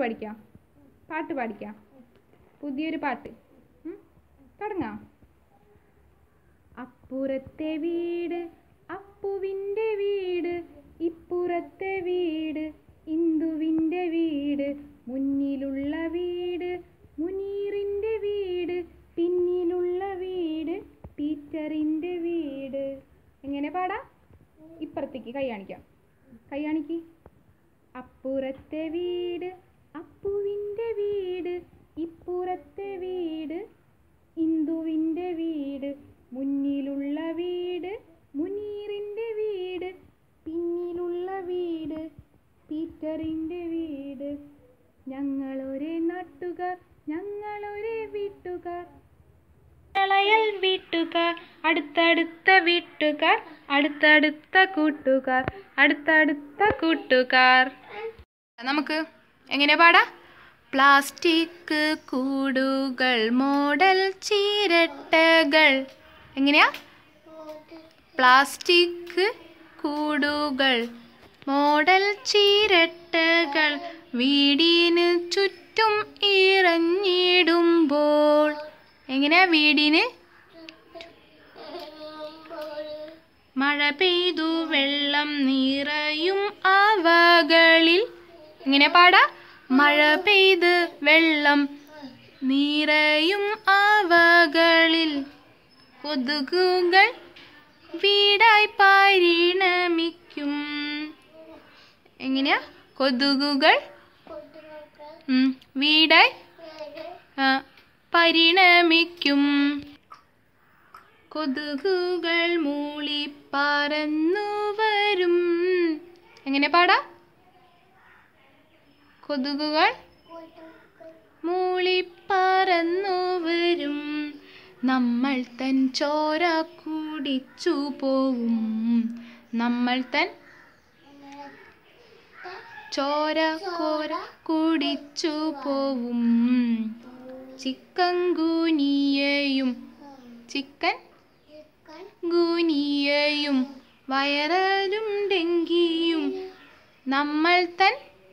പഠിക്കാം പാട്ട് പാടിക്കാം പുതിയൊരു പാട്ട് ഉം? തുടങ്ങാം അപ്പുറത്തെ വീട് അപ്പുവിൻ്റെ വീട് ഇപ്പുറത്തെ വീട് ഇന്ദുവിൻ്റെ വീട് മുന്നിലുള്ള വീട് മുനീറിൻ്റെ വീട് പിന്നിലുള്ള വീട് ടീച്ചറിൻ്റെ വീട് എങ്ങനെ പാടാം ഇപ്പുറത്തേക്ക് കൈ കാണിക്കാം കൈ കാണിക്ക് അപ്പുറത്തെ വീട് അപ്പുവിൻ്റെ വീട് ഇപ്പുറത്തെ വീട് ഇന്ദുവിൻ്റെ വീട് മുന്നിലുള്ള വീട് മുനീറിൻ്റെ വീട് പിന്നിലുള്ള വീട് പീറ്ററിൻ്റെ വീട് ഞങ്ങളൊരേ നാട്ടുകാർ ഞങ്ങളൊരേ വീട്ടുകാർ ളയൽ വീട്ടുകാർ അടുത്തടുത്ത വീട്ടുകാർ അടുത്തടുത്ത കൂട്ടുകാർ അടുത്തടുത്ത കൂട്ടുകാർ നമുക്ക് എങ്ങനെ പാടാ പ്ലാസ്റ്റിക് കൂടുകൾ മോഡൽ ചിരട്ടകൾ എങ്ങനെയാ പ്ലാസ്റ്റിക് കൂടുകൾ മോഡൽ ചിരട്ടകൾ വീടിന് ചുറ്റും ഇറങ്ങിടുമ്പോൾ എങ്ങനെയാ വീടിന് മഴ പെയ്തു വെള്ളം നിറയും അവകളിൽ ഇങ്ങനെ പാടാ മഴ പെയ്ത് വെള്ളം നിറയും അവകളിൽ കൊതുകുകൾ വീടായി പരിണമിക്കും എങ്ങനെയാ കൊതുകുകൾ ഉം, വീടായി ആ, പരിണമിക്കും കൊതുകുകൾ മൂളി പറന്നു വരും എങ്ങനെ പാടാ കൊതുകുകൾ മൂളി പറന്നു വരും നമ്മൾ തൻ ചോര കുടിച്ചു പോവും നമ്മൾ തൻ ചോര കോര കുടിച്ചു പോവും ചിക്കൻ ഗുനിയയും ചിക്കൻ ഗുനിയയും വയറലും ഡെങ്കിയും നമ്മൾ തൻ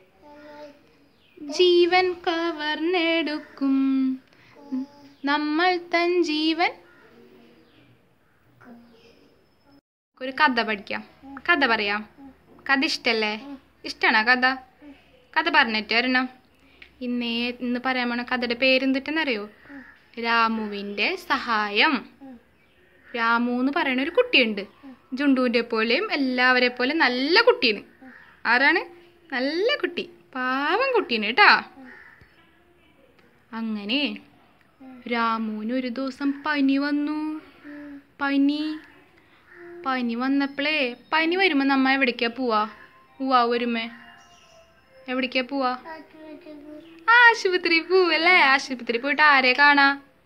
ജീവൻ കവർന്നെടുക്കും നമ്മൾ തൻ ജീവൻ ഒരു കഥ പഠിക്കാം കഥ പറയാം കഥ ഇഷ്ടല്ലേ ഇഷ്ടമാണോ കഥ കഥ പറഞ്ഞിട്ട് വരണം ഇന്നേ ഇന്ന് പറയാൻ പോണ കഥയുടെ പേരെന്തിട്ടെന്നറിയോ രാമുവിൻ്റെ സഹായം രാമു എന്ന് പറയുന്ന ഒരു കുട്ടിയുണ്ട് ജുണ്ടുവിൻ്റെ പോലെയും എല്ലാവരെ പോലെ നല്ല കുട്ടിയാണ് ആരാണ് നല്ല കുട്ടി പാവം കുട്ടിയാണ് കേട്ടാ അങ്ങനെ രാമുവിന് ഒരു ദിവസം പനി വന്നു പനി പനി വന്നപ്പോഴേ പനി വരുമ്പോൾ നമ്മ എവിടേക്കാ പോവാ പോവാ വരുമേ എവിടേക്കാ പോവാ ആശുപത്രി പോവല്ലേ ആശുപത്രി പോയിട്ട് ആരെ കാണാ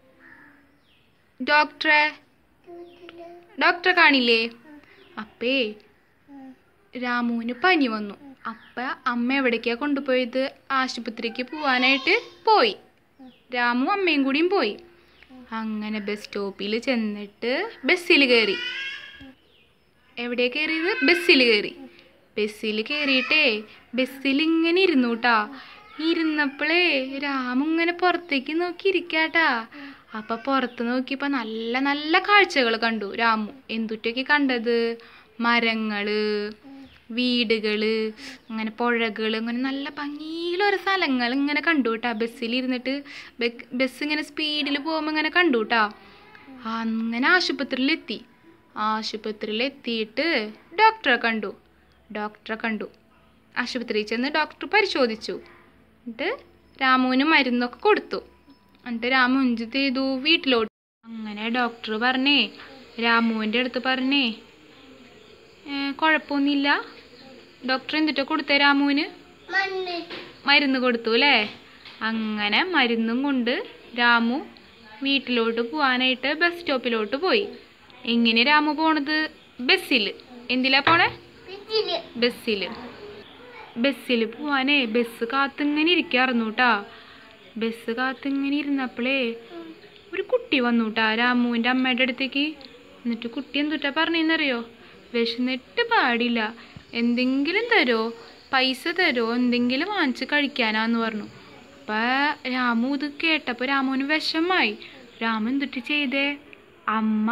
ഡോക്ടറെ ഡോക്ടറെ കാണില്ലേ അപ്പേ രാമുവിന് പനി വന്നു അപ്പ അമ്മ എവിടേക്കാ കൊണ്ടുപോയത് ആശുപത്രിക്ക് പോവാനായിട്ട് പോയി രാമു അമ്മയും കൂടിയും പോയി അങ്ങനെ ബസ് സ്റ്റോപ്പിൽ ചെന്നിട്ട് ബസ്സിൽ കയറി എവിടെയാ കയറിയത് ബസ്സിൽ കയറി ബസ്സിൽ കയറിയിട്ടേ ബസ്സിൽ ഇങ്ങനെ ഇരുന്നു കേട്ടാ ഇരുന്നപ്പോഴേ രാമു ഇങ്ങനെ പുറത്തേക്ക് നോക്കി ഇരിക്കാട്ടാ അപ്പൊ പുറത്ത് നോക്കിയപ്പോ നല്ല നല്ല കാഴ്ചകൾ കണ്ടു രാമു എന്തുറ്റൊക്കെ കണ്ടത് മരങ്ങള് വീടുകള് അങ്ങനെ പുഴകള് അങ്ങനെ നല്ല ഭംഗിയിലുള്ള ഓരോ സ്ഥലങ്ങൾ ഇങ്ങനെ കണ്ടു കേട്ടാ ബസ്സിൽ ഇരുന്നിട്ട് ബസ് ഇങ്ങനെ സ്പീഡിൽ പോകുമ്പോൾ ഇങ്ങനെ കണ്ടു കേട്ടാ അങ്ങനെ ആശുപത്രിയിലെത്തി ആശുപത്രിയിൽ എത്തിയിട്ട് ഡോക്ടറെ കണ്ടു ഡോക്ടറെ കണ്ടു ആശുപത്രിയിൽ ചെന്ന് ഡോക്ടർ പരിശോധിച്ചു എന്നിട്ട് രാമുവിന് മരുന്നൊക്കെ കൊടുത്തു എന്നിട്ട് രാമു എന്ത് ചെയ്തു വീട്ടിലോട്ട് അങ്ങനെ ഡോക്ടർ പറഞ്ഞേ രാമുവിൻ്റെ അടുത്ത് പറഞ്ഞേ "ഏ, കുഴപ്പമൊന്നുമില്ല ഡോക്ടർ എന്തിട്ടാ കൊടുത്തേ രാമുവിന് മരുന്ന് കൊടുത്തു അല്ലേ അങ്ങനെ മരുന്നും കൊണ്ട് രാമു വീട്ടിലോട്ട് പോവാനായിട്ട് ബസ് സ്റ്റോപ്പിലോട്ട് പോയി എങ്ങനെ രാമു പോണത് ബസ്സിൽ എന്തിലാ പോണേ ബസ്സിൽ ബസ്സിൽ പോവാനേ ബസ് കാത്തിങ്ങനെ ഇരിക്കാറുന്നു കേട്ടാ ബസ് കാത്തിങ്ങനെ ഇരുന്നപ്പോഴേ ഒരു കുട്ടി വന്നു കേട്ടാ രാമുവിൻ്റെ അമ്മയുടെ അടുത്തേക്ക് എന്നിട്ട് കുട്ടി എന്തുട്ടാ പറഞ്ഞെന്നറിയോ വിശന്നിട്ട് പാടില്ല എന്തെങ്കിലും തരോ പൈസ തരുമോ എന്തെങ്കിലും വാങ്ങിച്ച് കഴിക്കാനാന്ന് പറഞ്ഞു അപ്പം രാമു ഇത് കേട്ടപ്പോൾ രാമുവിന് വിഷമായി രാമു എന്തിട്ട് ചെയ്തേ അമ്മ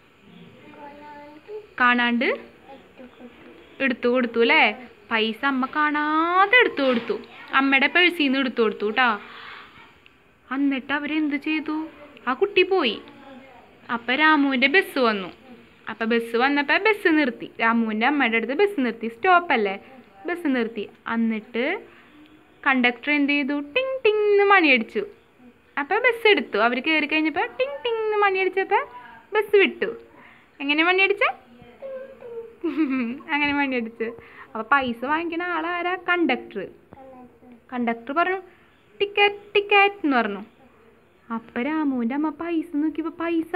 കാണാണ്ട് എടുത്തു കൊടുത്തു അല്ലേ പൈസ അമ്മ കാണാതെ എടുത്തു കൊടുത്തു അമ്മയുടെ പേഴ്സിൽ നിന്ന് എടുത്തു കൊടുത്തു കേട്ടാ എന്നിട്ട് അവരെന്ത് ചെയ്തു ആ കുട്ടി പോയി അപ്പം രാമുവിൻ്റെ ബസ് വന്നു അപ്പം ബസ് വന്നപ്പോൾ ബസ് നിർത്തി രാമുവിൻ്റെ അമ്മയുടെ അടുത്ത് ബസ് നിർത്തി സ്റ്റോപ്പല്ലേ ബസ് നിർത്തി എന്നിട്ട് കണ്ടക്ടർ എന്ത് ചെയ്തു ടിങ് ടിങ് എന്ന് മണിയടിച്ചു അപ്പം ബസ് എടുത്തു അവർ കയറി കഴിഞ്ഞപ്പോൾ ടിങ് ടിങ് എന്ന് മണിയടിച്ചപ്പോൾ ബസ് വിട്ടു എങ്ങനെ മണിയടിച്ചേ അങ്ങനെ മണിയടിച്ച് അപ്പോൾ പൈസ വാങ്ങിക്കണ ആളാരാ കണ്ടക്ടർ കണ്ടക്ടർ പറഞ്ഞു ടിക്കറ്റ് ടിക്കറ്റ് എന്ന് പറഞ്ഞു അപ്പം രാമുവിൻ്റെ അമ്മ പൈസ നോക്കിയപ്പോൾ പൈസ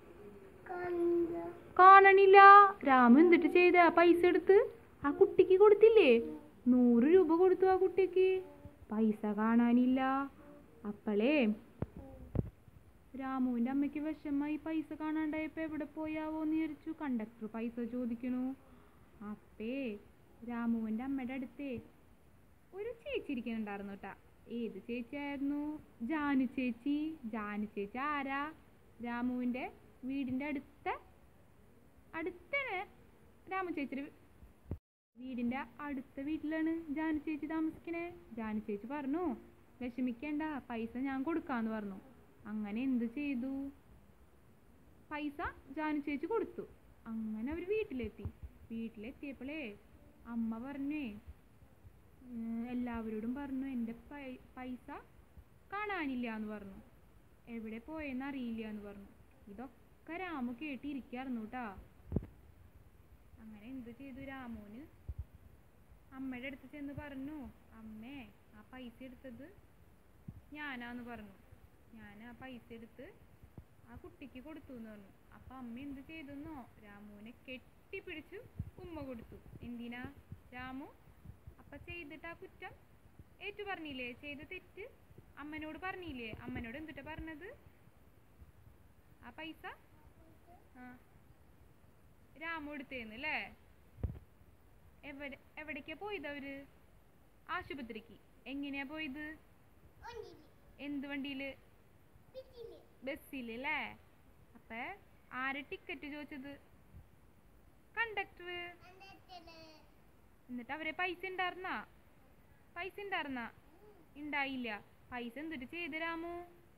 കാണണില്ല രാമു എന്തിട്ട് ചെയ്ത ആ പൈസ എടുത്ത് ആ കുട്ടിക്ക് കൊടുത്തില്ലേ നൂറ് രൂപ കൊടുത്തു ആ കുട്ടിക്ക് പൈസ കാണാനില്ല അപ്പളേ രാമുവിൻ്റെ അമ്മയ്ക്ക് വിഷമായി പൈസ കാണാണ്ടായപ്പോൾ എവിടെ പോയാവോ എന്ന് വിചാരിച്ചു കണ്ടക്ടർ പൈസ ചോദിക്കണു അപ്പേ രാമുവിൻ്റെ അമ്മയുടെ അടുത്തേ ഒരു ചേച്ചി ഇരിക്കുന്നുണ്ടായിരുന്നു കേട്ടാ ഏത് ചേച്ചിയായിരുന്നു ജാനു ചേച്ചി ജാനു ചേച്ചി ആരാ രാമുവിൻ്റെ വീടിൻ്റെ അടുത്ത അടുത്തന്നെ രാമു ചേച്ചിയുടെ വീ- വീടിൻ്റെ അടുത്ത വീട്ടിലാണ് ജാനു ചേച്ചി താമസിക്കണേ ജാനു ചേച്ചി പറഞ്ഞു വിഷമിക്കണ്ട പൈസ ഞാൻ കൊടുക്കാന്ന് പറഞ്ഞു അങ്ങനെ എന്ത് ചെയ്തു പൈസ ജാനു ചേച്ചി കൊടുത്തു അങ്ങനെ അവർ വീട്ടിലെത്തി വീട്ടിലെത്തിയപ്പോഴേ അമ്മ പറഞ്ഞേ ഉം, എല്ലാവരോടും പറഞ്ഞു എൻ്റെ പൈ- പൈസ കാണാനില്ല എന്ന് പറഞ്ഞു എവിടെ പോയെന്ന് അറിയില്ല എന്ന് പറഞ്ഞു ഇതൊക്കെ രാമു കേട്ടിരിക്കായിരുന്നു കേട്ടാ അങ്ങനെ എന്ത് ചെയ്തു രാമുവിന് അമ്മയുടെ അടുത്ത് ചെന്ന് പറഞ്ഞു അമ്മേ ആ പൈസ എടുത്തത് ഞാനാന്ന് പറഞ്ഞു ഞാൻ ആ പൈസ എടുത്ത് ആ കുട്ടിക്ക് കൊടുത്തു എന്ന് പറഞ്ഞു അപ്പൊ അമ്മ എന്ത് ചെയ്തെന്നോ രാമുവിനെ കെട്ടിപ്പിടിച്ചു ഉമ്മ കൊടുത്തു എന്തിനാ രാമു അപ്പൊ ചെയ്തിട്ട് ആ കുറ്റം ഏറ്റു പറഞ്ഞില്ലേ ചെയ്ത തെറ്റ് അമ്മനോട് പറഞ്ഞില്ലേ അമ്മനോട് എന്തിട്ടാ പറഞ്ഞത് ആ പൈസ ആ രാമു എടുത്തേന്ന് അല്ലേ എവിടെ എവിടേക്കാ പോയത് അവര് ആശുപത്രിക്ക് എങ്ങനെയാ പോയത് എന്ത് വണ്ടിയില് ബസ്സിൽ അല്ലേ അപ്പൊ ആര് ടിക്കറ്റ് ചോദിച്ചത് കണ്ടക്ടർ എന്നിട്ട് അവരെ പൈസ ഉണ്ടായിരുന്നാ പൈസ ഉണ്ടായിരുന്നാ ഉണ്ടായില്ല പൈസ എന്തിട്ട് ചെയ്ത് രാമു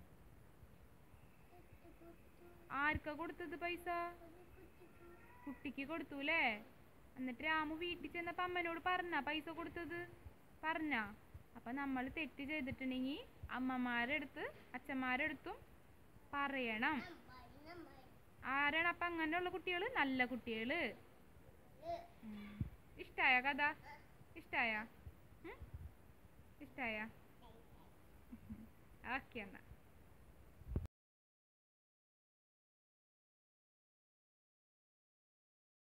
ആർക്കാ കൊടുത്തത് പൈസ കുട്ടിക്ക് കൊടുത്തു അല്ലേ എന്നിട്ട് രാമു വീട്ടിൽ ചെന്നപ്പോ അമ്മനോട് പറഞ്ഞ പൈസ കൊടുത്തത് പറഞ്ഞ അപ്പൊ നമ്മൾ തെറ്റ് ചെയ്തിട്ടുണ്ടെങ്കിൽ അമ്മമാരുടെ അടുത്ത് അച്ഛന്മാരുടെ അടുത്തും പറയണം ആരാണ് അപ്പൊ അങ്ങനെയുള്ള കുട്ടികൾ നല്ല കുട്ടികള് ഉം. ഇഷ്ടായ കഥ ഇഷ്ടായ ഇഷ്ടായ ഓക്കെ എന്നാ